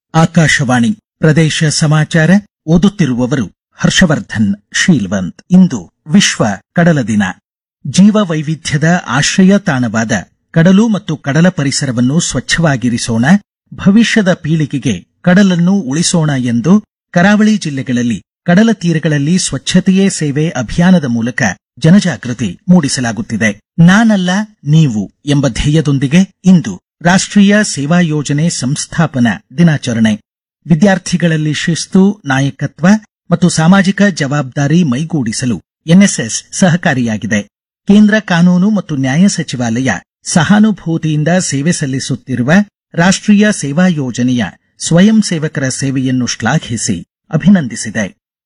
ಆಕಾಶವಾಣಿ ಪ್ರದೇಶ ಸಮಾಚಾರ ಓದುತ್ತಿರುವವರು ಹರ್ಷವರ್ಧನ್ ಶೀಲ್ವಂತ್ ಇಂದು ವಿಶ್ವ ಕಡಲ ದಿನ ಜೀವ ವೈವಿಧ್ಯದ ಆಶ್ರಯ ತಾಣವಾದ ಕಡಲು ಮತ್ತು ಕಡಲ ಪರಿಸರವನ್ನು ಸ್ವಚ್ಛವಾಗಿರಿಸೋಣ ಭವಿಷ್ಯದ ಪೀಳಿಗೆಗೆ ಕಡಲನ್ನು ಉಳಿಸೋಣ ಎಂದು ಕರಾವಳಿ ಜಿಲ್ಲೆಗಳಲ್ಲಿ ಕಡಲ ತೀರಗಳಲ್ಲಿ ಸ್ವಚ್ಛತೆಯೇ ಸೇವೆ ಅಭಿಯಾನದ ಮೂಲಕ ಜನಜಾಗೃತಿ ಮೂಡಿಸಲಾಗುತ್ತಿದೆ ನಾನಲ್ಲ ನೀವು ಎಂಬ ಧ್ಯೇಯದೊಂದಿಗೆ ಇಂದು ರಾಷ್ಟ್ರೀಯ ಸೇವಾ ಯೋಜನೆ ಸಂಸ್ಥಾಪನಾ ದಿನಾಚರಣೆ ವಿದ್ಯಾರ್ಥಿಗಳಲ್ಲಿ ಶಿಸ್ತು ನಾಯಕತ್ವ ಮತ್ತು ಸಾಮಾಜಿಕ ಜವಾಬ್ದಾರಿ ಮೈಗೂಡಿಸಲು ಎನ್ಎಸ್ಎಸ್ ಸಹಕಾರಿಯಾಗಿದೆ ಕೇಂದ್ರ ಕಾನೂನು ಮತ್ತು ನ್ಯಾಯ ಸಚಿವಾಲಯ ಸಹಾನುಭೂತಿಯಿಂದ ಸೇವೆ ಸಲ್ಲಿಸುತ್ತಿರುವ ರಾಷ್ಟ್ರೀಯ ಸೇವಾ ಯೋಜನೆಯ ಸ್ವಯಂ ಸೇವಕರ ಸೇವೆಯನ್ನು ಶ್ಲಾಘಿಸಿ ಅಭಿನಂದಿಸಿದೆ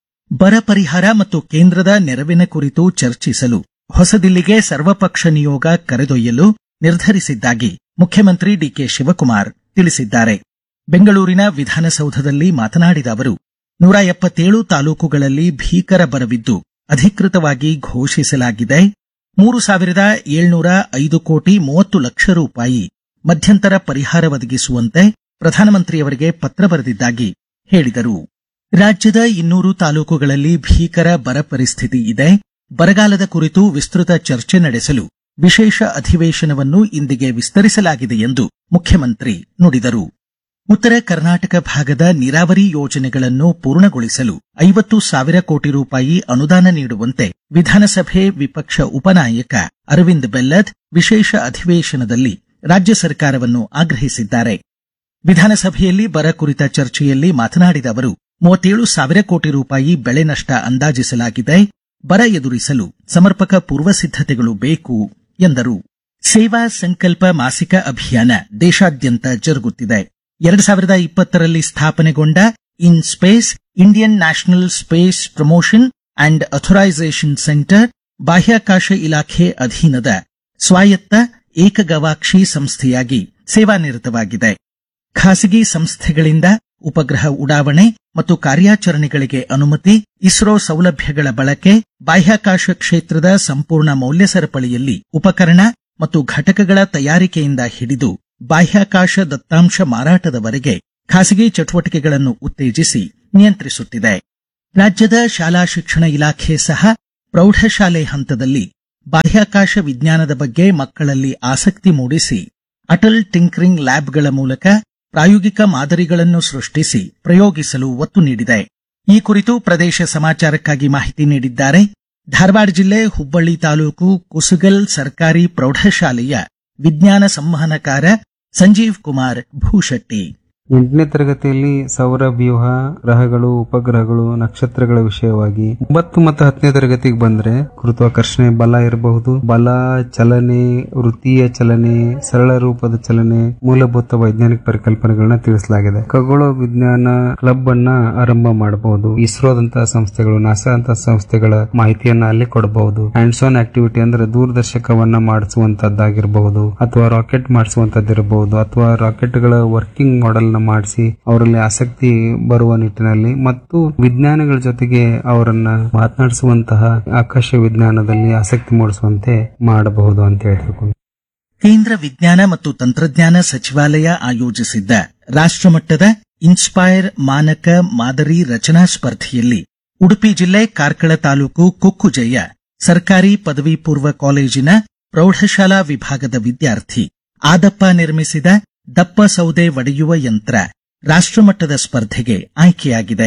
ಬರ ಪರಿಹಾರ ಮತ್ತು ಕೇಂದ್ರದ ನೆರವಿನ ಕುರಿತು ಚರ್ಚಿಸಲು ಹೊಸದಿಲ್ಲಿಗೆ ಸರ್ವಪಕ್ಷ ನಿಯೋಗ ಕರೆದೊಯ್ಯಲು ನಿರ್ಧರಿಸಿದ್ದಾಗಿ ಮುಖ್ಯಮಂತ್ರಿ ಡಿಕೆ ಶಿವಕುಮಾರ್ ತಿಳಿಸಿದ್ದಾರೆ ಬೆಂಗಳೂರಿನ ವಿಧಾನಸೌಧದಲ್ಲಿ ಮಾತನಾಡಿದ ಅವರು ನೂರ ಎಪ್ಪತ್ತೇಳು ತಾಲೂಕುಗಳಲ್ಲಿ ಭೀಕರ ಬರವಿದ್ದು ಅಧಿಕೃತವಾಗಿ ಘೋಷಿಸಲಾಗಿದೆ ಮೂರು ಸಾವಿರದ ಏಳ್ನೂರ ಐದು ಕೋಟಿ ಮೂವತ್ತು ಲಕ್ಷ ರೂಪಾಯಿ ಮಧ್ಯಂತರ ಪರಿಹಾರ ಒದಗಿಸುವಂತೆ ಪ್ರಧಾನಮಂತ್ರಿಯವರಿಗೆ ಪತ್ರ ಬರೆದಿದ್ದಾಗಿ ಹೇಳಿದರು ರಾಜ್ಯದ ಇನ್ನೂರು ತಾಲೂಕುಗಳಲ್ಲಿ ಭೀಕರ ಬರ ಪರಿಸ್ಥಿತಿ ಇದೆ ಬರಗಾಲದ ಕುರಿತು ವಿಸ್ತೃತ ಚರ್ಚೆ ನಡೆಸಲು ವಿಶೇಷ ಅಧಿವೇಶನವನ್ನು ಇಂದಿಗೆ ವಿಸ್ತರಿಸಲಾಗಿದೆ ಎಂದು ಮುಖ್ಯಮಂತ್ರಿ ನುಡಿದರು ಉತ್ತರ ಕರ್ನಾಟಕ ಭಾಗದ ನೀರಾವರಿ ಯೋಜನೆಗಳನ್ನು ಪೂರ್ಣಗೊಳಿಸಲು ಐವತ್ತು ಸಾವಿರ ಕೋಟಿ ರೂಪಾಯಿ ಅನುದಾನ ನೀಡುವಂತೆ ವಿಧಾನಸಭೆ ವಿಪಕ್ಷ ಉಪನಾಯಕ ಅರವಿಂದ್ ಬೆಲ್ಲದ್ ವಿಶೇಷ ಅಧಿವೇಶನದಲ್ಲಿ ರಾಜ್ಯ ಸರ್ಕಾರವನ್ನು ಆಗ್ರಹಿಸಿದ್ದಾರೆ ವಿಧಾನಸಭೆಯಲ್ಲಿ ಬರ ಕುರಿತ ಚರ್ಚೆಯಲ್ಲಿ ಮಾತನಾಡಿದ ಅವರು ಮೂವತ್ತೇಳು ಸಾವಿರ ಕೋಟಿ ರೂಪಾಯಿ ಬೆಳೆ ನಷ್ಟ ಅಂದಾಜಿಸಲಾಗಿದೆ ಬರ ಎದುರಿಸಲು ಸಮರ್ಪಕ ಪೂರ್ವ ಸಿದ್ಧತೆಗಳು ಬೇಕು ಎಂದರು ಸೇವಾ ಸಂಕಲ್ಪ ಮಾಸಿಕ ಅಭಿಯಾನ ದೇಶಾದ್ಯಂತ ಜರುಗುತ್ತಿದೆ ಎರಡು ಸಾವಿರದ ಇಪ್ಪತ್ತರಲ್ಲಿ ಸ್ಥಾಪನೆಗೊಂಡ in space Indian national space promotion and authorisation centre ಬಾಹ್ಯಾಕಾಶ ಇಲಾಖೆ ಅಧೀನದ ಸ್ವಾಯತ್ತ ಏಕಗವಾಕ್ಷಿ ಸಂಸ್ಥೆಯಾಗಿ ಸೇವಾನಿರತವಾಗಿದೆ ಖಾಸಗಿ ಸಂಸ್ಥೆಗಳಿಂದ ಉಪಗ್ರಹ ಉಡಾವಣೆ ಮತ್ತು ಕಾರ್ಯಾಚರಣೆಗಳಿಗೆ ಅನುಮತಿ ಇಸ್ರೋ ಸೌಲಭ್ಯಗಳ ಬಳಕೆ ಬಾಹ್ಯಾಕಾಶ ಕ್ಷೇತ್ರದ ಸಂಪೂರ್ಣ ಮೌಲ್ಯ ಸರಪಳಿಯಲ್ಲಿ ಉಪಕರಣ ಮತ್ತು ಘಟಕಗಳ ತಯಾರಿಕೆಯಿಂದ ಹಿಡಿದು ಬಾಹ್ಯಾಕಾಶ ದತ್ತಾಂಶ ಮಾರಾಟದವರೆಗೆ ಖಾಸಗಿ ಚಟುವಟಿಕೆಗಳನ್ನು ಉತ್ತೇಜಿಸಿ ನಿಯಂತ್ರಿಸುತ್ತಿದೆ ರಾಜ್ಯದ ಶಾಲಾ ಶಿಕ್ಷಣ ಇಲಾಖೆ ಸಹ ಪ್ರೌಢಶಾಲೆ ಹಂತದಲ್ಲಿ ಬಾಹ್ಯಾಕಾಶ ವಿಜ್ಞಾನದ ಬಗ್ಗೆ ಮಕ್ಕಳಲ್ಲಿ ಆಸಕ್ತಿ ಮೂಡಿಸಿ ಅಟಲ್ ಟಿಂಕರಿಂಗ್ ಲ್ಯಾಬ್ಗಳ ಮೂಲಕ ಪ್ರಾಯೋಗಿಕ ಮಾದರಿಗಳನ್ನು ಸೃಷ್ಟಿಸಿ ಪ್ರಯೋಗಿಸಲು ಒತ್ತು ನೀಡಿದೆ ಈ ಕುರಿತು ಪ್ರದೇಶ ಸಮಾಚಾರಕ್ಕಾಗಿ ಮಾಹಿತಿ ನೀಡಿದ್ದಾರೆ ಧಾರವಾಡ ಜಿಲ್ಲೆ ಹುಬ್ಬಳ್ಳಿ ತಾಲೂಕು ಕುಸುಗಲ್ ಸರ್ಕಾರಿ ಪ್ರೌಢಶಾಲೆಯ ವಿಜ್ಞಾನ ಸಂವಹನಕಾರ ಸಂಜೀವ್ ಕುಮಾರ್ ಭೂಶೆಟ್ಟಿ ಎಂಟನೇ ತರಗತಿಯಲ್ಲಿ ಸೌರ ವ್ಯೂಹ ಗ್ರಹಗಳು ಉಪಗ್ರಹಗಳು ನಕ್ಷತ್ರಗಳ ವಿಷಯವಾಗಿ ಒಂಬತ್ತು ಮತ್ತು ಹತ್ತನೇ ತರಗತಿಗೆ ಬಂದ್ರೆ ಗುರುತ್ವಾಕರ್ಷಣೆ ಬಲ ಇರಬಹುದು ಬಲ ಚಲನೆ ವೃತ್ತೀಯ ಚಲನೆ ಸರಳ ರೂಪದ ಚಲನೆ ಮೂಲಭೂತ ವೈಜ್ಞಾನಿಕ ಪರಿಕಲ್ಪನೆಗಳನ್ನ ತಿಳಿಸಲಾಗಿದೆ ಖಗೋಳ ವಿಜ್ಞಾನ ಕ್ಲಬ್ ಅನ್ನ ಆರಂಭ ಮಾಡಬಹುದು ಇಸ್ರೋದಂತಹ ಸಂಸ್ಥೆಗಳು ನಾಸಾ ಅಂತ ಸಂಸ್ಥೆಗಳ ಮಾಹಿತಿಯನ್ನ ಅಲ್ಲಿ ಕೊಡಬಹುದು ಹ್ಯಾಂಡ್ಸ್ ಆನ್ ಆಕ್ಟಿವಿಟಿ ಅಂದ್ರೆ ದೂರದರ್ಶಕವನ್ನ ಮಾಡಿಸುವಂತದ್ದಾಗಿರಬಹುದು ಅಥವಾ ರಾಕೆಟ್ ಮಾಡಿಸುವಂತದ್ದಿರಬಹುದು ಅಥವಾ ರಾಕೆಟ್ಗಳ ವರ್ಕಿಂಗ್ ಮಾಡೆಲ್ ನ ಮಾಡಿಸಿ ಅವರಲ್ಲಿ ಆಸಕ್ತಿ ಬರುವ ನಿಟ್ಟಿನಲ್ಲಿ ಮತ್ತು ವಿಜ್ಞಾನಿಗಳ ಜೊತೆಗೆ ಅವರನ್ನ ಮಾತನಾಡಿಸುವಂತಹ ಆಕಾಶ ವಿಜ್ಞಾನದಲ್ಲಿ ಆಸಕ್ತಿ ಮೂಡಿಸುವಂತೆ ಮಾಡಬಹುದು ಅಂತ ಹೇಳ್ಬೇಕು ಕೇಂದ್ರ ವಿಜ್ಞಾನ ಮತ್ತು ತಂತ್ರಜ್ಞಾನ ಸಚಿವಾಲಯ ಆಯೋಜಿಸಿದ್ದ ರಾಷ್ಟ್ರಮಟ್ಟದ ಇನ್ಸ್ಪೈರ್ ಮಾನಕ ಮಾದರಿ ರಚನಾ ಸ್ಪರ್ಧೆಯಲ್ಲಿ ಉಡುಪಿ ಜಿಲ್ಲೆ ಕಾರ್ಕಳ ತಾಲೂಕು ಕುಕ್ಕುಜಯ್ಯ ಸರ್ಕಾರಿ ಪದವಿ ಪೂರ್ವ ಕಾಲೇಜಿನ ಪ್ರೌಢಶಾಲಾ ವಿಭಾಗದ ವಿದ್ಯಾರ್ಥಿ ಆದಪ್ಪ ನಿರ್ಮಿಸಿದ ದಪ್ಪ ಸೌದೆ ಒಡೆಯುವ ಯಂತ್ರ ರಾಷ್ಟ್ರಮಟ್ಟದ ಸ್ಪರ್ಧೆಗೆ ಆಯ್ಕೆಯಾಗಿದೆ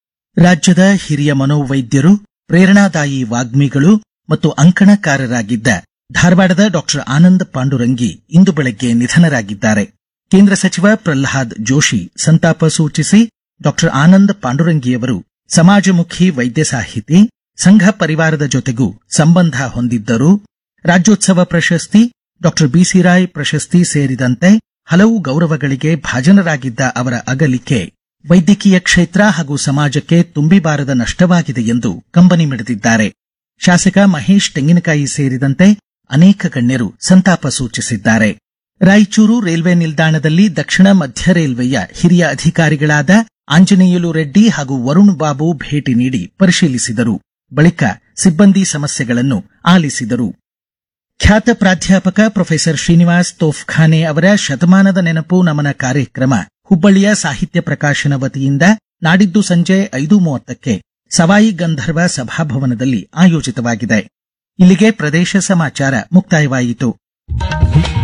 ರಾಜ್ಯದ ಹಿರಿಯ ಮನೋವೈದ್ಯರು ಪ್ರೇರಣಾದಾಯಿ ವಾಗ್ಮಿಗಳು ಮತ್ತು ಅಂಕಣಕಾರರಾಗಿದ್ದ ಧಾರವಾಡದ ಡಾಕ್ಟರ್ ಆನಂದ್ ಪಾಂಡುರಂಗಿ ಇಂದು ಬೆಳಗ್ಗೆ ನಿಧನರಾಗಿದ್ದಾರೆ ಕೇಂದ್ರ ಸಚಿವ ಪ್ರಹ್ಲಾದ್ ಜೋಶಿ ಸಂತಾಪ ಸೂಚಿಸಿ ಡಾಕ್ಟರ್ ಆನಂದ್ ಪಾಂಡುರಂಗಿಯವರು ಸಮಾಜಮುಖಿ ವೈದ್ಯ ಸಾಹಿತಿ ಸಂಘ ಪರಿವಾರದ ಜೊತೆಗೂ ಸಂಬಂಧ ಹೊಂದಿದ್ದರು ರಾಜ್ಯೋತ್ಸವ ಪ್ರಶಸ್ತಿ ಡಾಕ್ಟರ್ ಬಿಸಿ ರಾಯ್ ಪ್ರಶಸ್ತಿ ಸೇರಿದಂತೆ ಹಲವು ಗೌರವಗಳಿಗೆ ಭಾಜನರಾಗಿದ್ದ ಅವರ ಅಗಲಿಕೆ ವೈದ್ಯಕೀಯ ಕ್ಷೇತ್ರ ಹಾಗೂ ಸಮಾಜಕ್ಕೆ ತುಂಬಿಬಾರದ ನಷ್ಟವಾಗಿದೆ ಎಂದು ಕಂಬನಿ ಮಿಡಿದಿದ್ದಾರೆ ಶಾಸಕ ಮಹೇಶ್ ತೆಂಗಿನಕಾಯಿ ಸೇರಿದಂತೆ ಅನೇಕ ಗಣ್ಯರು ಸಂತಾಪ ಸೂಚಿಸಿದ್ದಾರೆ ರಾಯಚೂರು ರೈಲ್ವೆ ನಿಲ್ದಾಣದಲ್ಲಿ ದಕ್ಷಿಣ ಮಧ್ಯ ರೈಲ್ವೆಯ ಹಿರಿಯ ಅಧಿಕಾರಿಗಳಾದ ಆಂಜನೇಯಲು ರೆಡ್ಡಿ ಹಾಗೂ ವರುಣ್ ಬಾಬು ಭೇಟಿ ನೀಡಿ ಪರಿಶೀಲಿಸಿದರು ಬಳಿಕ ಸಿಬ್ಬಂದಿ ಸಮಸ್ಯೆಗಳನ್ನು ಆಲಿಸಿದರು ಖ್ಯಾತ ಪ್ರಾಧ್ಯಾಪಕ ಪ್ರೊಫೆಸರ್ ಶ್ರೀನಿವಾಸ್ ತೋಫ್ಖಾನೆ ಅವರ ಶತಮಾನದ ನೆನಪು ನಮನ ಕಾರ್ಯಕ್ರಮ ಹುಬ್ಬಳ್ಳಿಯ ಸಾಹಿತ್ಯ ಪ್ರಕಾಶನ ವತಿಯಿಂದ ನಾಡಿದ್ದು ಸಂಜೆ ಐದು ಮೂವತ್ತಕ್ಕೆ ಸವಾಯಿ ಗಂಧರ್ವ ಸಭಾಭವನದಲ್ಲಿ ಆಯೋಜಿತವಾಗಿದೆ ಇಲ್ಲಿಗೆ ಪ್ರದೇಶ ಸಮಾಚಾರ ಮುಕ್ತಾಯವಾಯಿತು